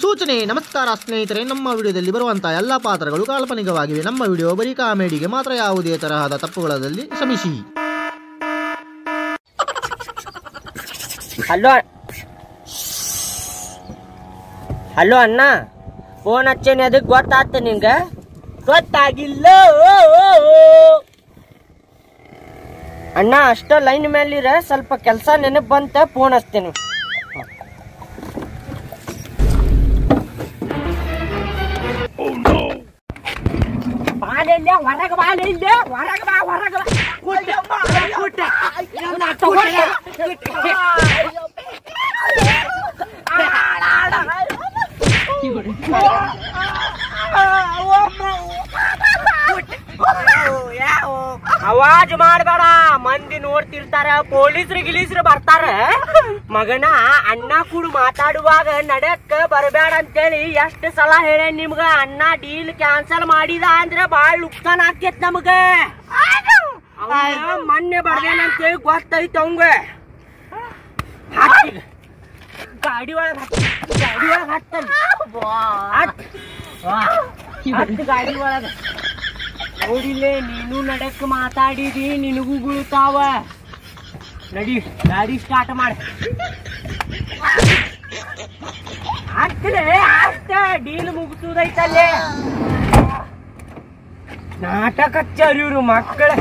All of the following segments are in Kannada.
ಸೂಚನೆ ನಮಸ್ಕಾರ ಸ್ನೇಹಿತರೆ ನಮ್ಮ ವಿಡಿಯೋದಲ್ಲಿ ಬರುವಂತಹ ಎಲ್ಲ ಪಾತ್ರಗಳು ಕಾಲ್ಪನಿಕವಾಗಿವೆ ನಮ್ಮ ವಿಡಿಯೋ ಬರೀ ಕಾಮಿಡಿಗೆ ಮಾತ್ರ ಯಾವುದೇ ತರಹದ ತಪ್ಪುಗಳಲ್ಲಿ ಕ್ಷಮಿಸಿ ಹಲೋ ಹಲೋ ಅಣ್ಣ ಫೋನ್ ಹಚ್ಚೇನಿ ಅದಕ್ಕೆ ಗೊತ್ತಾತ ನಿಂಗ ಗೊತ್ತಾಗಿಲ್ಲ ಅಣ್ಣ ಅಷ್ಟ ಲೈನ್ ಮೇಲಿರ ಸ್ವಲ್ಪ ಕೆಲಸ ನೆನಪು ಬಂತ ಫೋನ್ ಹಚ್ತೇನೆ ಬಾಲಿಲ್ಲ ಹೊರಗೆ ಬಾಲಿಲ್ಲ ಹೊರಗೆ ಬಾ ಹೊರಗೆ ಬಾ ಕೂಟ, ಕೂಟ. ಇವ್ನ ತಗೊಂಡ. ಅವಾಜ್ ಮಾಡಬೇಡ ಮಂದಿ ನೋಡ್ತಿರ್ತಾರ ಪೊಲೀಸ್ರು ಗಿಲೀಸ್ರು ಬರ್ತಾರ ಮಗನ ಅಣ್ಣ ಕೂಡ ಮಾತಾಡುವಾಗ ನಡಕ್ ಬರಬೇಡ ಅಂತೇಳಿ ಎಷ್ಟ್ ಸಲ ಹೇಳ ನಿಮ್ಗ ಅಣ್ಣ ಡೀಲ್ ಕ್ಯಾನ್ಸಲ್ ಮಾಡಿದ ಅಂದ್ರೆ ಬಾಳ್ ನುಕ್ಸಾನ್ ಆಕೇತ್ ನಮಗ ಅವ್ನ ಮೊನ್ನೆ ಬಡ್ದೇನಂತೇಳಿ ಗೊತ್ತೈತ ಅವಂಗ ಹಾಕ್ತೀಗ. ಗಾಡಿ ಒಳಗ ಗಾಡಿ ಒಳಗ ಹತ್ತಲ್ ಹತ್ತು ಗಾಡಿ ಒಳಗ ನೋಡಿಲ್ಲೇ ನೀನು ನಡಕ್ ಮಾತಾಡಿದಿ ನಿನಗೂ ಬೀಳ್ತಾವ ನಡಿ ಗಾಡಿ ಸ್ಟಾರ್ಟ್ ಮಾಡ ಆಗ್ತದೆ ಅಷ್ಟ ಡೀಲ್ ಮುಗಿಸುದೈತಲ್ಲೇ ನಾಟಕ ಹಚ್ಚಾರ ಇವ್ರು ಮಕ್ಕಳ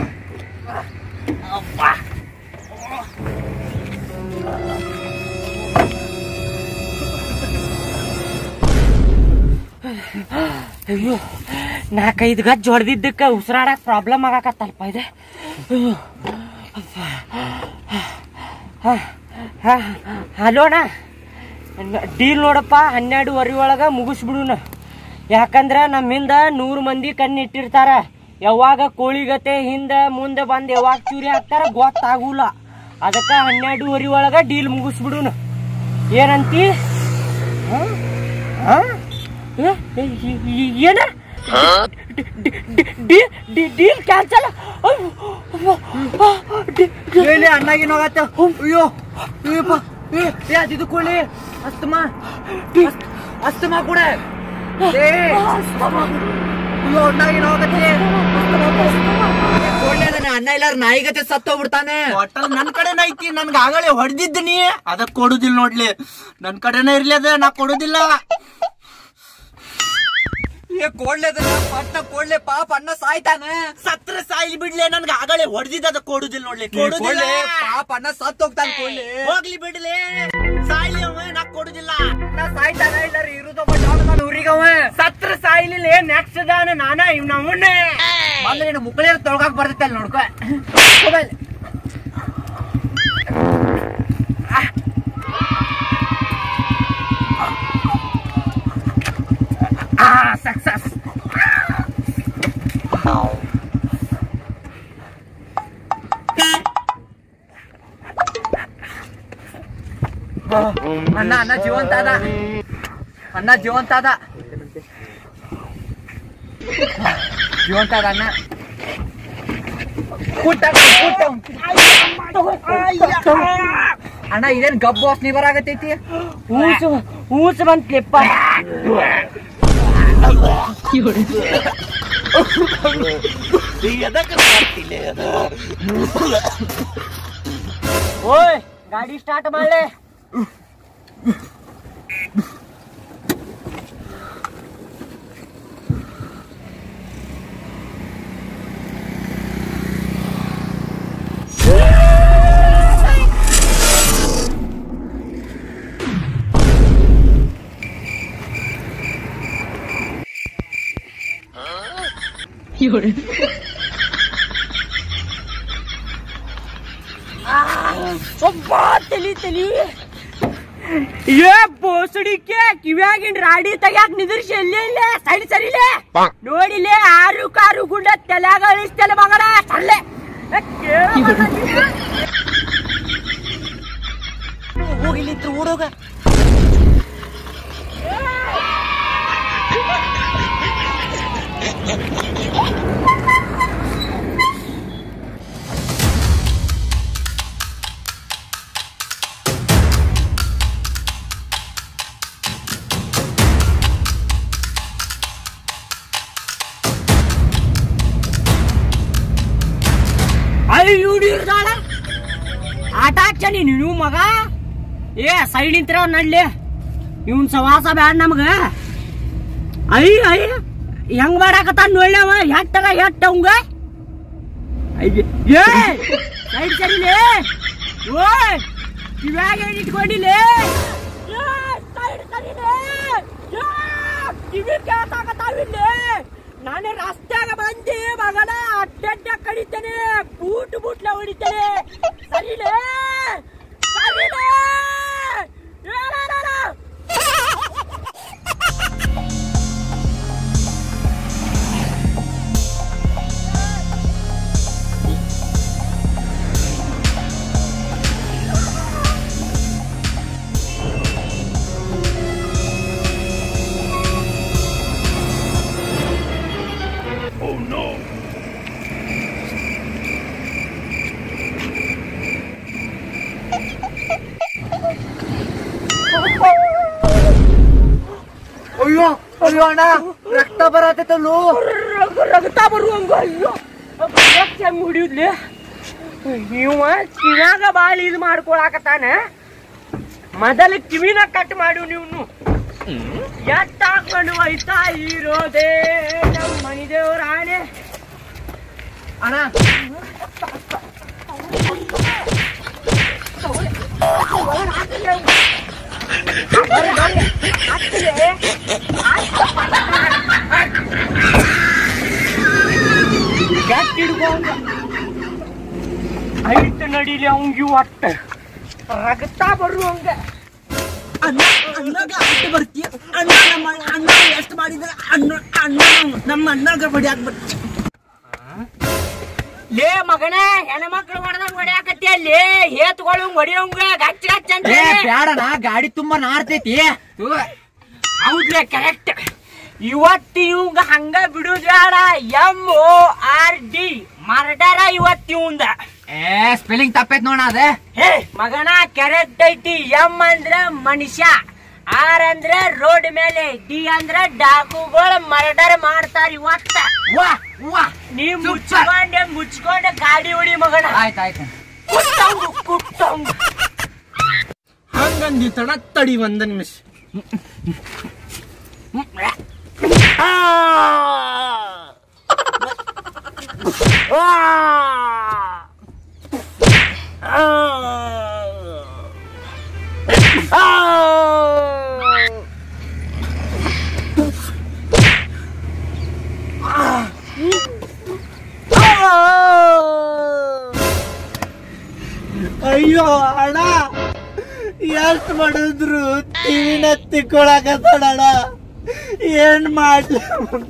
ಅಯ್ಯೋ ನಾಲ್ಕೈದು ಗಜ್ಜ ಹೊಡೆದಿದ್ದಕ್ಕೆ ಉಸಿರಾಡಕ್ ಪ್ರಾಬ್ಲಮ್ ಆಗಾಕತ್ತಲ್ಪ ಇದೆ ಹಲೋ ಅಣ್ಣ ಡೀಲ್ ನೋಡಪ್ಪ ಹನ್ನೆರಡುವರೆ ಒಳಗ ಮುಗಿಸ್ಬಿಡುನ ಯಾಕಂದ್ರ ನಮ್ಮಿಂದ ನೂರು ಮಂದಿ ಕಣ್ಣಿಟ್ಟಿರ್ತಾರ ಯಾವಾಗ ಕೋಳಿಗತೆ ಹಿಂದ ಮುಂದೆ ಬಂದ್ ಯಾವಾಗ ಚೂರಿ ಹಾಕ್ತಾರ ಗೊತ್ತಾಗುಲ್ಲ ಅದಕ್ಕ ಹನ್ನೆರಡುವರೆ ಒಳಗ ಡೀಲ್ ಮುಗಿಸ್ಬಿಡುನ ಏನಂತಿ ಹ? ಹ? ಏ, ಏ, ಏ- ಏ- ಏನ ಡೀಲ್ ಕ್ಯಾನ್ಸಲ್ ಹೇಳಿ ಅಣ್ಣಗಿನ ಹೋಗತ್ತ ಅಯ್ಯೋ ಅಯ್ಯಪ್ಪ ಏ ಏ, ಅದಿದು ಕೊಳ್ಳಿ ಅಸ್ತಮ ಅಸ್- ಅಸ್ತಮ ಕೂಡ ಏ ಅಯ್ಯೋ ಅಣ್ಣಗಿನ ಹೋಗತ್ತೆ ಒಳ್ಳೆದನ ಅಣ್ಣ ಇಲ್ಲಾರ ನಾಯಿಗತೆ ಸತ್ತೋಗ್ಬಿಡ್ತಾನೆ ಹೋಟೆಲ್ ನನ್ ಕಡೆನ ಐತಿ ನನ್ಗ ಆಗಲೇ ಹೊಡೆದಿದ್ದೀನಿ ಅದಕ್ ಕೊಡುದಿಲ್ಲ ನೋಡ್ಲಿ ನನ್ ಕಡೆನೇ ಇರ್ಲಿ ಅದ ನಾ ಕೊಡುದಿಲ್ಲ ಏ ಕೋಡ್ಲೆದನ ಪಟ್ಟ ಕೋಡ್ಲೆ ಪಾಪ ಅಣ್ಣ ಸಾಯ್ತಾನೆ ಸತ್ರ ಸಾಯಿಲ್ ಬಿಡ್ಲೆ ನನ್ಗ ಆಗಲೇ ಹೊಡೆದಿದ್ದ ಅದ ಕೊಡುದಿಲ್ಲ ನೋಡ್ಲಿ ಕೊಡುದಿಲ್ಲ ಕೋಡ್ಲೆ ಪಾಪ ಅಣ್ಣ ಸತ್ ಹೋಗ್ತಾನೆ ಕೋಡ್ಲೆ ಹೋಗ್ಲಿ ಬಿಡ್ಲಿ ಸಾಯ್ಲಿ ಅವ ನಾ ಕೊಡುದಿಲ್ಲ ಅಣ್ಣ ಸಾಯ್ತಾನ ಇಲ್ಲಾರ ಇರುದೊಬ್ಬ ಜಾಣಗಾನ ಊರಿಗವ ಸತ್ರ ಸಾಯಿಲಿಲ್ಲ ನೆಕ್ಸ್ಟ್ ದಾನ ನಾನ ಇವ್ ನಮ್ಮನ್ನೇ ಬಂದ್ರೆ ನೀನು ಮುಕ್ಕಳಿಯ ತೊಳ್ಗಾಕ್ ಬರ್ತೈತೆ ಅಲ್ಲಿ ನೋಡ್ಕೊ ಮೊಬೈಲ್ ಆ ಸಕ್ಸಸ್ ಅಣ್ಣ ಅಣ್ಣ ಜೀವಂತ ಅದ ಅಣ್ಣ ಜೀವಂತ ಅದ ಜೀವಂತ ಅದ ಅಣ್ಣ ಕೂಟ ಕೂಟ ಅಣ್ಣ ಇದೇನ್ ಗಬ್ಬು ವಾಸನೆ ಬರಾಗತೈತಿ ಊಸು ಊಸು ಬಂತ್ಲೆಪ್ಪ ಓಯ್ ಗಾಡಿ ಸ್ಟಾರ್ಟ್ ಮಾಡ್ಲೆ ಒಬ್ಬ ತಲಿ ತಲಿ ಏ ಬೋಸಡಿಕೆ ಕಿವ್ಯಾಗಿನ್ ರಾಡಿ ತೆಗ್ಯಾಕ್ ನಿದ್ರಿಸಿ ಎಲ್ಲೇ ಇಲ್ಲ ಸೈಡ್ ಸರಿಲೆ ನೋಡಿಲೆ ಆರು ಕಾರು ಗುಂಡ ತಲೆಯಾಗ ಅಳಿಸ್ತಲೆ ಮಗನ ಸಳ್ಳೆ ಹೋಗಿಲ್ಲಿತ್ರ ಓಡೋಗ ಆಟ ಹಚ್ಚನಿ ನೀವು ಮಗ ಏ ಸೈಡ್ ನಿಂತಿರ ನಡ್ಲಿ ಇವನ್ ಸವಾಸ ಬ್ಯಾಡ ನಮಗ ಐ ಐ ಹೆಂಗ್ ಮಾಡಾಕತ್ತಾನ ನೋಡ್ಯವ ಹೆಟ್ಟರ ಹೆಟ್ಟ ಅವಂಗ ಅಯ್ಯ ಏ ಸೈಡ್ ಸರಿಲೇ ಓಯ್ ಕಿವ್ಯಾಗ ಏನ್ ಇಟ್ಕೊಂಡಿಲ್ಲೇ ಏ, ಸೈಡ್ ಸರಿಲೇ ಏ, ಕಿವಿ ಕೇಳ್ತಾಕತ್ತಾವಿಲ್ಲೇ ನಾನು ರಸ್ತ್ಯಾಗ ಬಂದಿ ಮಗನ ಅಡ್ಡಡ್ಡ ಕಡಿತೇನೆ ಬೂಟ್ ಬೂಟ್ಲ ಹೊಡಿತೇನೆ ಸರಿಲೇ ಸರಿಲೇ ಏನಾರ ಅಯ್ಯೋ ಅಯ್ಯೋ ಅಣ್ಣ ರಕ್ತ ಬರತ್ತಲ್ಲೂ ರಗ- ರಗತ ಬರುವಂಗ ಅಯ್ಯೋ ಹೆಂಗ್ ಹಿಡಿಯುದ್ಲಿ ಇವ ಕಿವ್ಯಾಗ ಬಾಳ ಇದು ಮಾಡ್ಕೊಳಕತ್ತಾನ ಮೊದಲ ಕಿವಿನ ಕಟ್ ಮಾಡು ನೀವು ಎಟ್ಟ ಹಾಕೊಂಡು ಹೋಯ್ತಾ ಇರೋದೇ ನಮ್ಮ ಮನಿ ದೇವ್ರ ಆಣೆ ಅಣ್ಣ ಗಟ್ಟಿ ಹಿಡ್ಕೊಂಡ ಐಟ್ ನಡೀಲಿ ಅವಂಗಿ ಒಟ್ಟ ರಗತ ಬರುವಂಗ ಅಣ್ಣ ಅಣ್ಣಗ ಅಡ್ಡ ಬರ್ತೀಯ ಅಣ್ಣ ನಮ್ಮ ಅಣ್ಣ ಎಷ್ಟು ಮಾಡಿದ್ರೆ ಅಣ್ಣ ಅಣ್ಣ ನಮ್ಮ ಅಣ್ಣಗ ಬಡಿ ಆಗ್ಬಿಟ್ಟು ಲೇ ಮಗನ ಹೆಣ್ಮಕ್ಳು ಹೊಡೆದಂಗ ಹೊಡ್ಯಾಕತ್ತಿ ಅಲ್ಲಿ ಹೇತ್ಗಳು ಹೊಡಿಯೋಂಗ ಗಚ್ಚ ಗಚ್ಚ ಅಂತ ಬ್ಯಾಡಣ ಗಾಡಿ ತುಂಬಾ ನಾರ್ತೈತಿ ಹೌದ್ಲೆ ಕರೆಕ್ಟ್ ಇವತ್ತು ಇವಂಗ ಹಂಗ ಬಿಡುದ್ ಬೇಡ M O R D murder ಇವತ್ತು ಇವಂದ ಏ ಸ್ಪೆಲ್ಲಿಂಗ್ ತಪ್ಪೈತ್ ನೋಡ ಅದೇ ಹೇ ಮಗನ ಕರೆಕ್ಟ್ ಐತಿ ಎಂ ಅಂದ್ರ ಮನುಷ್ಯ ಆರ್ ಅಂದ್ರ ರೋಡ್ ಮೇಲೆ ಡಿ ಅಂದ್ರ ಡಾಕುಗಳು ಮರ್ಡರ್ ಮಾಡ್ತಾರ ಇವತ್ತ ವಾ ವಾ ನೀ ಮುಚ್ಕೊಂಡೆ ಮುಚ್ಕೊಂಡೆ ಗಾಡಿ ಹೊಡಿ ಮಗನ ಆಯ್ತಾಯ್ತು ಕುಟ್ಟಂಗು ಕುಟ್ಟಂಗು ಹಂಗಂದಿತಣ ತಡಿ ಒಂದ ನಿಮಿಷ ಅಯ್ಯೋ ಅಣ್ಣ ಎಷ್ಟ್ ಮಾಡಿದ್ರು ಟಿವಿನ ತಿಕ್ಕೊಳಕತ್ತಾಡ ಏನ್ ಮಾಡ್ಲಿ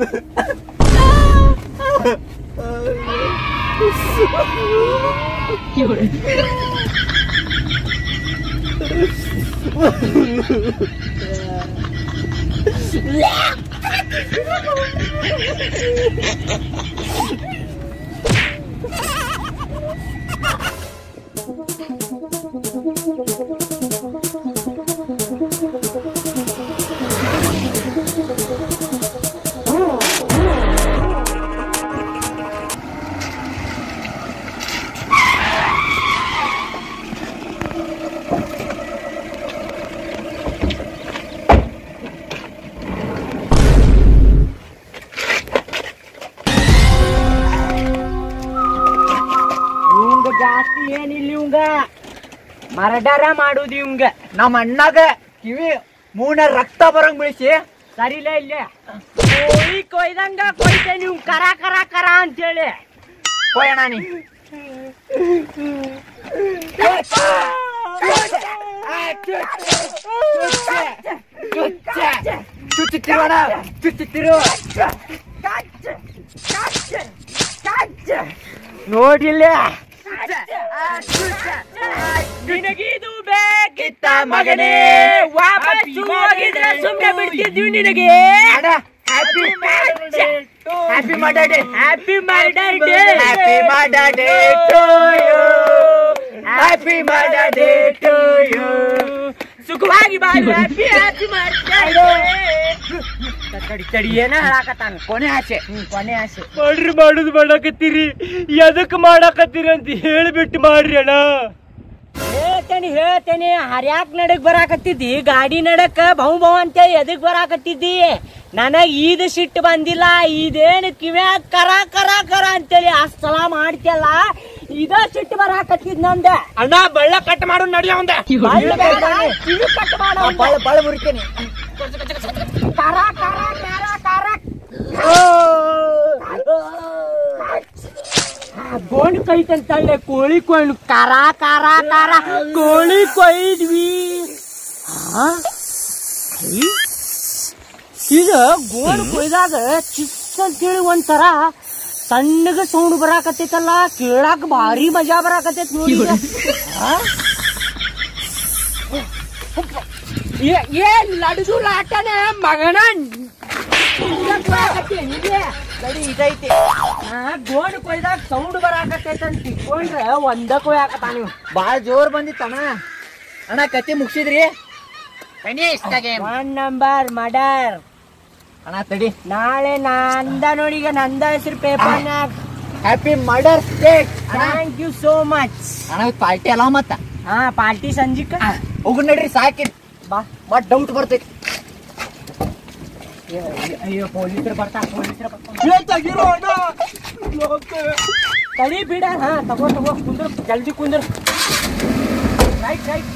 ಇವಂಗ ಜಾಸ್ತಿ ಏನಿಲ್ಲ ಇವಂಗ ಮರ್ಡರ ಮಾಡುದು ಇವಂಗ ನಮ್ಮ ಅಣ್ಣಗ ಕಿವಿ ಮೂನ ರಕ್ತ ಬರಂಗ್ ಬೀಳಿಸಿ ಸರಿಲೇ ಇಲ್ಲೇ ಕೋಳಿ ಕೊಯ್ದಂಗ ಕೊಯ್ತೆ ನೀವು ಕರ ಕರ ಕರ ಅಂತೇಳಿ ಹೋಯಣ ನೀ ಚುಚ್ಚುತ್ತಿರೋಣ ಚುಚ್ಚುತ್ತಿರು ನೋಡಿಲ್ಲ ನಿನಗಿದು ಬೇಕಿತ್ತ ಮಗನೇ ವಾಪಸ್ಸು ಹೋಗಿದ್ರೆ ಸುಮ್ಮನೆ ಬಿಡ್ತಿದ್ವಿ ನಿನಗೆ happy happy murder day happy murder day happy murder day to you happy murder day to you ಸುಖವಾಗಿ ಬಾಳು ಹ್ಯಾಪಿ ಹ್ಯಾಪಿ ಮರ್ಡರ್ ತಡಿ ತಡಿ ಏನ ಹೇಳಾಕತ್ತಾನ ಕೊನೆ ಆಸೆ ಹ್ಮ್ ಕೊನೆ ಆಸೆ ಮಾಡ್ರಿ ಮಾಡುದು ಮಾಡಾಕತ್ತೀರಿ ಎದಕ್ ಮಾಡಾಕತ್ತೀರಿ ಅಂತ ಹೇಳಿಬಿಟ್ಟು ಮಾಡ್ರಿ ಅಣ್ಣ ಹೇಳ್ತೇನೆ ಹೇಳ್ತೇನೆ ಹರ್ಯಾಕ್ ನಡಕ್ ಬರಾಕತ್ತಿದ್ದಿ ಗಾಡಿ ನಡಕ್ ಬಹು ಬಹು ಅಂತೇಳಿ ಎದಕ್ ಬರಾಕತ್ತಿದ್ದಿ ನನಗ್ ಈದ್ ಸಿಟ್ಟು ಬಂದಿಲ್ಲ ಇದೇನು ಕಿವ್ಯಾಗ ಕರ ಕರ ಕರ ಅಂತೇಳಿ ಅಷ್ಟ್ ಸಲ ಮಾಡ್ತಿಯಲ್ಲ ಇದ ಸಿಟ್ಟು ಬರಾಕತ್ತಿದ್ ನಂದ ಅಣ್ಣ ಬಳ್ಳ ಕಟ್ ಮಾಡು ನಡಿಯ ಒಂದ ಬಳ್ಳ ಬೇಡ, ಕಿವಿ ಕಟ್ ಮಾಡು ಅವ್ನ್ದ. ಬಳ ಬಳ ಮುರಿತೇನೆ ಕರ ಕರ ಕರ ಕರ ಗೋಣ್ ಕೈತಂತಳ್ಳೆ ಕೋಳಿ ಕೊಯ್ನು ಕರ ಕರ ಕರ ಕೋಳಿ ಕೊಯ್ದ್ವಿ ಹಾ? ಐ? ಇದು ಗೋಣ್ ಕೊಯ್ದಾಗ ಚಿಸ್ ಅಂತೇಳಿ ಒಂಥರ ಸಣ್ಣಗ ಸೌಂಡ್ ಬರಾಕತ್ತೈತಲ್ಲ ಕೇಳಾಕ ಭಾರಿ ಮಜಾ ಬರಾಕತ್ತೈತ್ ನೋಡಿ ಈಗ. ಹಾ? ಏ- ಏನ್ ಲಡ್ದು ಲಾಟನೆ ಮಗನ ಗೋಣ್ ಕೊಯ್ದಾಗ ಸೌಂಡ್ ಬರಾಕತ್ತೈತ ಅಂತ ತಿಕ್ಕೊಂಡ್ರೆ ಒಂದ ಕೊಯ್ಯಾಕತ್ತ ನೀವು ಬಾಳ ಜೋರ್ ಬಂದಿತ್ತಣ್ಣ ಅಣ್ಣ ಕತ್ತಿ ಮುಗಿಸಿದ್ರಿ ಒನ್ ನಂಬರ್ ಮರ್ಡರ್ ಅಣ್ಣ ತಡಿ ನಾಳೆ ನಂದ ನೋಡಿ ಈಗ ನಂದ ಹೆಸರು ಪೇಪರ್ನಾಗ happy murder state thank you so much ಅಣ್ಣ ಪಾರ್ಟಿ ಅಲ್ಲ ಮತ್ತ ಹಾ ಪಾರ್ಟಿ ಸಂಜಿಕ ಹೋಗ್ ನಡ್ರಿ ಸಾಕಿ ಬಾ ಮತ್ ಡೌಟ್ ಬರ್ತೈತಿ ಅಯ್ಯೋ ಪೊಲೀಸರು ಬರ್ತಾರ ಪೊಲೀಸರು ತಡಿ ಬಿಡ ಹಾ ತಗೋ ತಗೋ ಕುಂದ್ರ ಜಲ್ದಿ ಕುಂದ್ರ ರೈಟ್ ರೈಟ್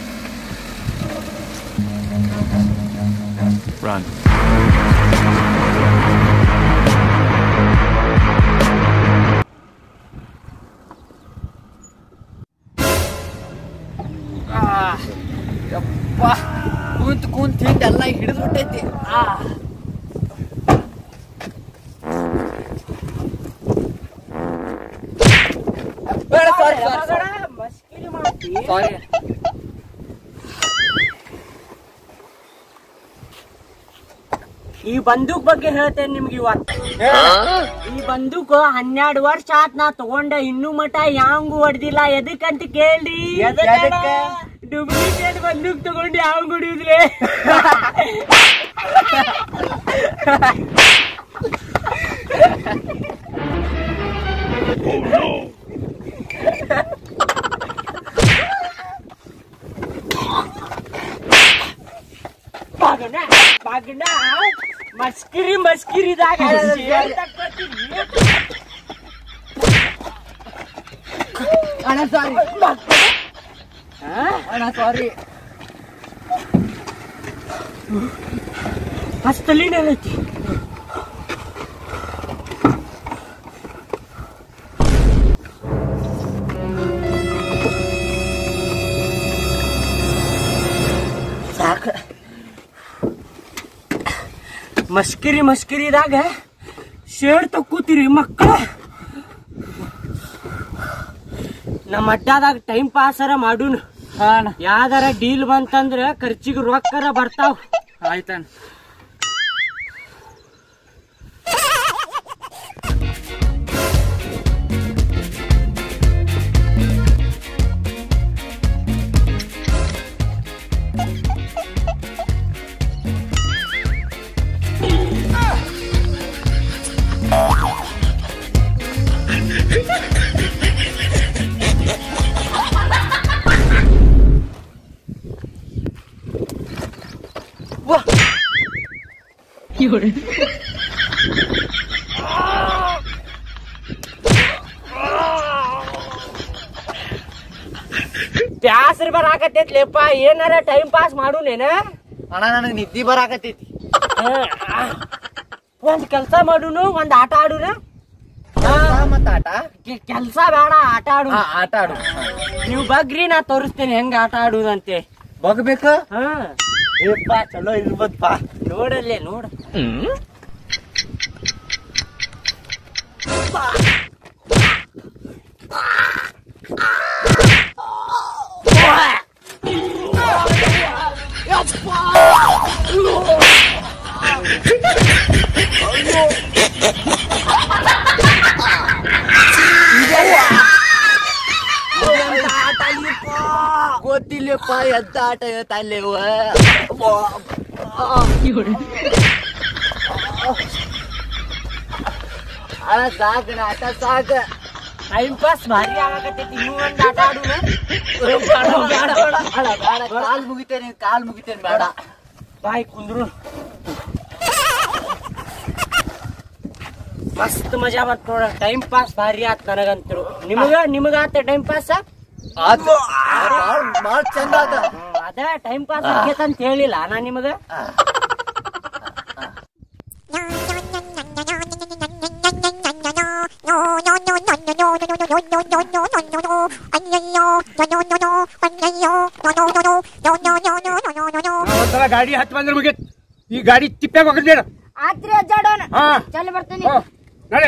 Run. ಯಪ್ಪ ಕುಂತ್ ಕುಂತ್ ಹಿಂಡ್ ಎಲ್ಲ ಹಿಡಿದು ಬಿಟ್ಟೈತಿ ಆ ಬೇಡ ಸಾರಿ ಯಾವಾಗಡ ಮಸ್ಕಿರಿ ಮಾಡ್ತಿ ಸಾರಿ ಈ ಬಂದೂಕ್ ಬಗ್ಗೆ ಹೇಳ್ತೇನೆ ನಿಮ್ಗೆ ಇವತ್ತು ಈ ಬಂದೂಕ್ ಹನ್ನೆರಡು ವರ್ಷ ಆತ್ ನಾ ತಗೊಂಡ ಇನ್ನೂ ಮಟ ಯಾಂಗು ಹೊಡ್ದಿಲ್ಲ ಎದಕ್ಕಂತ ಕೇಳಿ ಎದಕ್ಕ? ಡೂಪ್ಲಿಕೇಟ್ ಬಂದೂಕ್ ತಗೊಂಡು ಯಾಂಗ್ ಹೊಡಿಯುದ್ಲೆ ಬಾಗಣ ಬಾಗಣ ಮಸ್ಕಿರಿ ಮಸ್ಕಿರಿದಾಗ ಸೇರ್ ತಕ್ಕೊತೀನಿ. ಅಣ್ಣ ಸಾರಿ ಆ? ಅಣ್ಣ ಸಾರಿ ಹಸ್ತಲಿನೈತಿ ಸಾಕ ಮಸ್ಕಿರಿ ಮಸ್ಕಿರಿದಾಗ ಶೇಡ್ ತಕ್ಕೋತೀರಿ ಮಕ್ಕಳ ನಮ್ಮ ಅಡ್ಡಾದಾಗ ಟೈಮ್ ಪಾಸರ ಮಾಡುನು ಅಣ್ಣ ಯಾವ್ದಾರ ಡೀಲ್ ಬಂತಂದ್ರ ಖರ್ಚಿಗೆ ರೊಕ್ಕರ ಬರ್ತಾವ್ ಆಯ್ತಣ್ಣ ಬ್ಯಾಸ್ರ ಬರಾಕತ್ತೈತ್ಲೆಪ್ಪ ಏನಾರ ಟೈಮ್ ಪಾಸ್ ಮಾಡುನೇನ ಅಣ್ಣ ನನಗ್ ನಿದ್ದಿ ಬರಾಕತ್ತೈತಿ ಒಂದ್ ಕೆಲ್ಸ ಮಾಡುನು ಒಂದ್ ಆಟ ಆಡುನ ಮತ್ತ ಆಟ ಕೆಲ್ಸ ಬೇಡ ಆಟ ಆಡು ಹಾ ಆಟ ಆಡು ನೀವು ಬಗ್ರಿ ನಾ ತೋರಿಸ್ತೇನೆ ಹೆಂಗ ಆಟ ಆಡುದಂತೆ ಬಗ್ಬೇಕ ಹಾ ಏಪ್ಪ ಚಲೋ ಇರ್ಬೋದಪ್ಪ ನೋಡಲ್ಲೇ ನೋಡ ಗೊತ್ತಿಲ್ಲಪ್ಪ ಎದ್ದ ಆಟ ಹೇಳ್ತಾನೇವ ಅಣ್ಣ ಸಾಕ ಆಟ ಸಾಕ ಟೈಮ್ ಪಾಸ್ ಭಾರಿ ಆಗಕತ್ತೈತಿ ಇನ್ನೂ ಒಂದ್ ಆಟ ಆಡುನ ಕಾಲ್ ಮುಗಿತೇನೆ ಕಾಲ್ ಮುಗಿತೇನೆ ಬೇಡ ಬಾಯ್ ಕುಂದ್ರು ಮಸ್ತ್ ಮಜಾ ಬಂತ್ ನೋಡ ಟೈಮ್ ಪಾಸ್ ಭಾರಿ ಆತ್ ನನಗಂತರು ನಿಮಗ ನಿಮಗ ಆತ ಟೈಮ್ ಪಾಸ್ ಆತ್ ಬಾಳ್ ಬಾಳ್ ಚಂದ ಆತ ಅದ ಟೈಮ್ ಪಾಸ್ ಆಗೈತೆ ಅಂತ ಹೇಳಿಲ್ಲ ನಾ ನಿಮಗ ಒಂದ್ಸಲ ಗಾಡಿ ಹತ್ತು ಬಂದ್ರೆ ಮುಗಿತ್ ಈ ಗಾಡಿ ತಿಪ್ಪಾಗ ಹೋಗಿದ್ಬೇಡ ಆತ್ರಿ ಅಜ್ಜಾಡೋಣ ಹಾ ಚಲ್ ಬರ್ತೀನಿ ಹೋ, ನಡಿ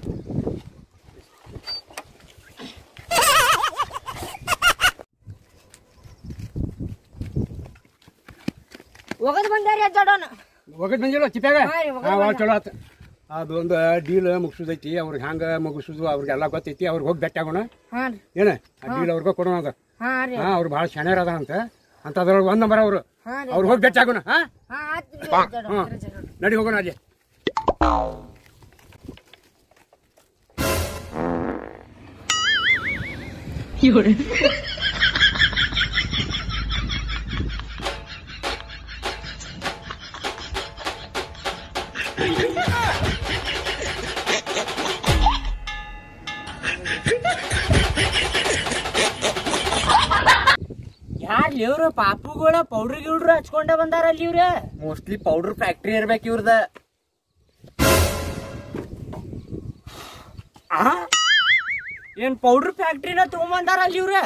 ಹೋಗದ್ ಬಂದಾರಿ ಅಜ್ಜಾಡೋಣ ಹೋಗದ್ ಬಂದಿಲ್ಲ ತಿಪ್ಪಾಗ ಹಾ ರೀ, ಹೋಗೋದ್ ಹಾ ಭಾಳ ಬಂದ. ಚಲೋ ಆತ ಅದೊಂದು ಡೀಲ್ ಮುಗಿಸೋದೈತಿ ಅವ್ರಿಗೆ ಹ್ಯಾಂಗ ಮುಗಿಸೋದು ಅವ್ರಿಗೆಲ್ಲ ಗೊತ್ತೈತಿ ಅವ್ರಿಗೆ ಹೋಗಿ ಭೇಟಿ ಆಗೋಣ ಹಾ ರೀ ಏನ ಆ ಡೀಲ್ ಅವ್ರಿಗೆ ಕೊಡೋಣ ಅದ ಹಾ ರೀ ಹಾ ಅವ್ರು ಭಾಳ ಶಾಣ್ಯರ ಅದಾರಂತ ಅಂತ ಅದ್ರೊಳಗೆ ಒಂದ್ ನಂಬರ್ ಅವರು ಹಾ ರೀ ಅವ್ರಿಗೆ ಹೋಗಿ ಭೇಟಿ ಆಗೋಣ ಹಾ ಹಾ ಆತ್ರಿ ಹಾ ಅಜ್ಜಾಡೋಣ ನಡಿ ಹೋಗೋಣ ಅಲ್ಲಿ ಯಾರ್ ಇವ್ರು ಪಾಪುಗಳ ಪೌಡ್ರ್ ಗಿವ್ಡ್ರು ಹಚ್ಕೊಂಡ ಬಂದಾರಲ್ಲಿ ಇವ್ರ ಮೋಸ್ಟ್ಲಿ ಪೌಡರ್ ಫ್ಯಾಕ್ಟ್ರಿ ಇರ್ಬೇಕು ಇವ್ರದ ಆ? ಏನ್ ಪೌಡ್ರ್ ಫ್ಯಾಕ್ಟ್ರಿನ ತಗೊಂಬಂದಾರಲ್ಲಿ ಇವ್ರ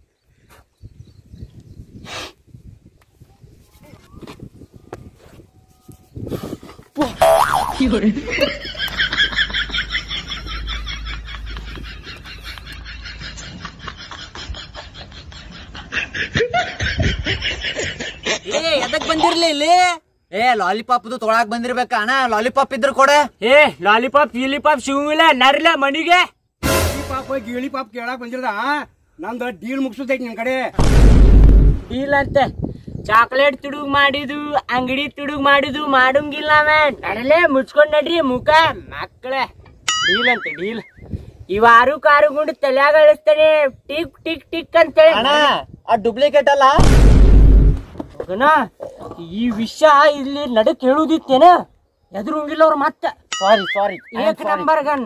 ಏ ಎದಕ್ ಬಂದಿರ್ಲಿ ಇಲ್ಲಿ ಏ ಲಾಲಿಪಾಪ್ ತೊಗೊಳಕ್ ಬಂದಿರ್ಬೇಕ ಅಣ್ಣ ಲಾಲಿಪಾಪ್ ಇದ್ರ ಕೊಡೆ ಏ ಲಾಲಿಪಾಪ್ ಗಿಲಿಪಾಪ್ ಶಿವಿಲ್ಲ ನರ್ಲ ಮನಿಗೆ ಈ ಪಾಪ ಗೀಳಿ ಪಾಪ ಕೇಳಕ್ ಬಂದಿರದ ನಂದು ಡೀಲ್ ಮುಗಿಸೋದೈತಿ ನಿನ್ ಕಡೆ ಇಲ್ಲ ಅಂತ ಚಾಕ್ಲೇಟ್ ತುಡುಗ್ ಮಾಡಿದು ಅಂಗಡಿ ತುಡುಗ್ ಮಾಡಿದು ಮಾಡಂಗಿಲ್ಲ ಮ್ಯಾನ್ ನಡಲೆ ಮುಚ್ಕೊಂಡ್ ನಡ್ರಿ ಮುಖ ಮಕ್ಕಳ ಡೀಲ್ ಅಂತ ಡೀಲ್ ಇವಾರು ಕಾರು ಗುಂಡು ತಲ್ಯಾಗ ಇಳಿಸ್ತಾನೆ ಟಿಕ್ ಟಿಕ್ ಟಿಕ್ ಅಂತೇಳಿ ಅಣ್ಣ ಆ ಡೂಪ್ಲಿಕೇಟ್ ಅಲ್ಲ ಮಗನ ಈ ವಿಷಯ ಇಲ್ಲಿ ನಡಕ್ ಹೇಳುದಿತ್ತೇನ ಎದುರುಂಗಿಲ್ಲ ಅವ್ರು ಮತ್ತೆ ಸಾರಿ ಸಾರಿ ಏಕ್ ನಂಬರ್ ಗನ್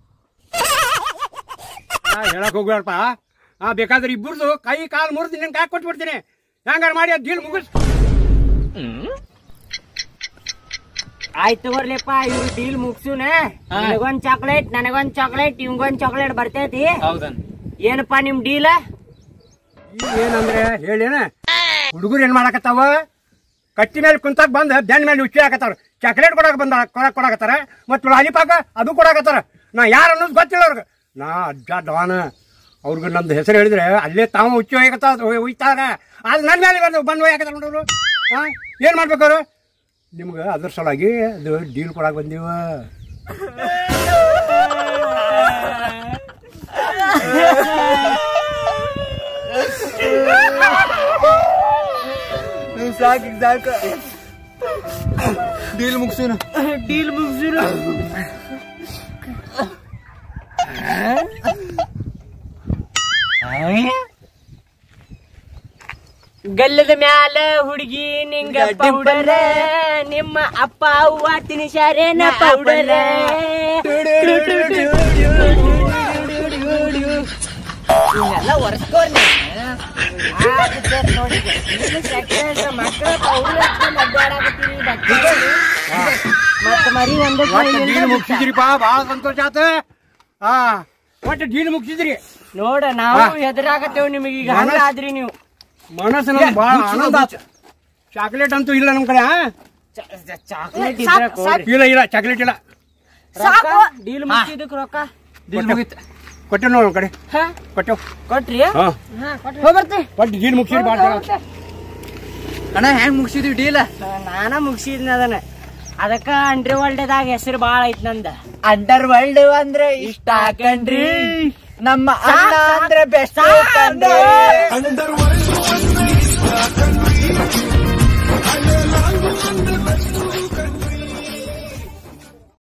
ನಾ ಹೇಳಕ್ ಹೋಗ್ಬೇಡಪ್ಪ ಹಾ ಬೇಕಾದ್ರೆ ಇಬ್ಬರದು ಕೈ ಕಾಲು ಮುರಿದು ನಿನ್ ಕೈ ಕೊಟ್ಬಿಡ್ತೀನಿ ಹೆಂಗಾರ ಮಾಡಿ ಆ ಡೀಲ್ ಮುಗಿಸ್ ಆಯ್ತು ತಗೋರ್ಲಿಪ್ಪ ಇವ್ರು ಡೀಲ್ ಮುಗ್ಸುನ ನನಗೊಂದ್ ಚಾಕ್ಲೇಟ್ ನನಗೊಂದ್ ಚಾಕ್ಲೇಟ್ ಇವಂಗೊಂದ್ ಚಾಕ್ಲೇಟ್ ಬರ್ತೈತಿ ಹೌದನ್ ಏನಪ್ಪಾ ನಿಮ್ ಡೀಲ್ ಏನಂದ್ರೆ ಹೇಳೇನ ಹುಡುಗರು ಏನ್ ಮಾಡಕತ್ತಾವ ಕಟ್ಟಿ ಮೇಲೆ ಕುಂತಾಗ ಬಂದ ಬೆನ್ ಮೇಲೆ ಉಚ್ಚಿ ಹಾಕತ್ತಾರ ಚಾಕ್ಲೇಟ್ ಕೊಡಕ್ ಬಂದ ಕೊಡಕ್ ಕೊಡಕತ್ತಾರ ಮತ್ತು ಲಾಲಿಪಾಕ ಅದು ಕೊಡಕತ್ತಾರ ನಾ ಯಾರು ಅನ್ನೋದು ಗೊತ್ತಿಲ್ಲ ಅವ್ರಿಗೆ ನಾ ಅಜ್ಜ ಡಾನ ಅವ್ರಿಗೆ ನಂದು ಹೆಸರು ಹೇಳಿದ್ರೆ ಅಲ್ಲೇ ತಾವು ಉಚ್ಚಿ ಹೋಗತ್ತಾರ ಒಯ್ತಾರ ಅದು ನನ್ನ ಮೇಲೆ ಬಂದು ಬಂದು ಹೋಗತ್ತಾರ ನೋಡೋರು ಹಾ ಏನ್ ಮಾಡ್ಬೇಕು ಅವ್ರು ನಿಮ್ಗೆ ಅದ್ರ ಸಲುವಾಗಿ ಅದು ಡೀಲ್ ಕೊಡಕ್ ಬಂದೀವ ಸಾಕ್ ಸಾಕು ಡೀಲ್ ಮುಗ್ಸುನು ಡೀಲ್ ಮುಗ್ಸಿರು ಗಲ್ಲದ ಮ್ಯಾಲ ಹುಡುಗಿ ನಿಂಗ ಪೌಡರ ನಿಮ್ಮ ಅಪ್ಪ ಅವ್ವ ತಿನಿಸಾರೇನ ಪೌಡರ ಎಲ್ಲ ಒರೆಸ್ಕೋರಿ ಮಕ್ಕಳ ಪೌಡರ್ ಹಚ್ಕೊಂಡ್ ಅಡ್ಡಾಡಕತ್ತೀರಿ ಮತ್ತ ಮರಿ ಒಂದ ಒಟ್ಟು ಡೀಲ್ ಮುಗಿಸಿದ್ರಿಪ್ಪ ಭಾಳ ಸಂತೋಷ ಆತ ಹಾ ಒಟ್ಟು ಡೀಲ್ ಮುಗಿಸಿದ್ರಿ ನೋಡ ನಾವು ಎದುರಾಗತ್ತೇವ್ ನಿಮಗೆ ಈಗ ಹಂಗಾದ್ರಿ ನೀವು ಮನಸ್ಸಿನ ಭಾಳ ಆನಂದ ಆತ ಚಾಕ್ಲೇಟ್ ಅಂತೂ ಇಲ್ಲ ನಮ್ಮ ಕಡೆ ಆ? ಚಾಕ್ಲೇಟ್ ಇದ್ರ ಕೊಡ್ರಿ ಇಲ್ಲ ಇಲ್ಲ ಚಾಕ್ಲೇಟ್ ಇಲ್ಲ ರೊಕ್ಕ ಡೀಲ್ ಮುಗಿಸಿದಕ್ ರೊಕ್ಕ ಡೀಲ್ ಮುಗಿತ್ ಕೊಟ್ಟೆ ನೋಡಿ ನಮ್ಮ ಕಡೆ ಹಾ ಕೊಟ್ಟೆವು ಕೊಟ್ರಿ ಹಾ ಹೋಗ್ಬರ್ತಿ ಒಟ್ಟು ಡೀಲ್ ಮುಗಿಸಿರಿ ಭಾಳ ಜನ ಆತು. ಅಣ್ಣ ಹೆಂಗ್ ಮುಗಿಸಿದ್ವಿ ಡೀಲ್ ನಾನ ಮುಗಿಸಿದ್ನ ಅದನ್ನ ಅದಕ್ಕ ಅಂಡ್ರಿ ವರ್ಲ್ಡ್ದಾಗ ಹೆಸರು ಬಾಳ ಐತ್ ನಂದ ಅಂಡರ್ ವರ್ಲ್ಡ್ ಅಂದ್ರೆ ಇಷ್ಟ ಕಣ್ರಿ ನಮ್ಮ ಅಣ್ಣ ಅಂದ್ರೆ ಬೆಸ್ಟ್ ಕಣ್ರಿ